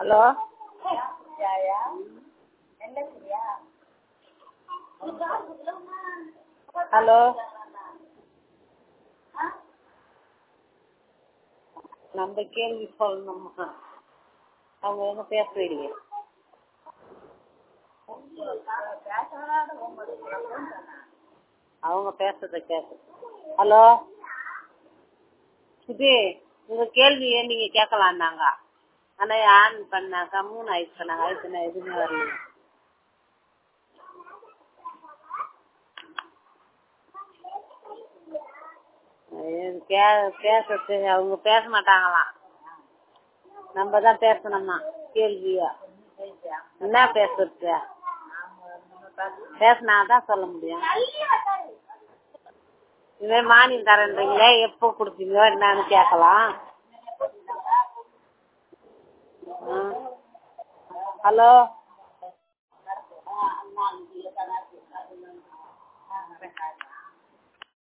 hello hello நம்ம கேள்வி சொல்லணுமா அவங்க என்ன பேசலையே அவங்க பேசுறத கேட்க ஹலோ சுபி உங்க கேள்வியை நீங்க கேட்கலான்னாங்க ஆனா ஆன் பண்ணாக்கா மூணு ஆயிடுச்சு பண்ணாங்க ஆயிடுச்சு நான் எதுவுமே வரல இது பே- பேசுறது அவங்க பேச மாட்டாங்களாம் நம்ம தான் பேசணுமா கேள்வியா என்ன பேசுறது பேசினாதான் சொல்ல முடியும் இதுவே மானியம் தரேன்றீங்களே எப்போ கொடுப்பீங்க என்னன்னு கேட்கலாம் ஹலோ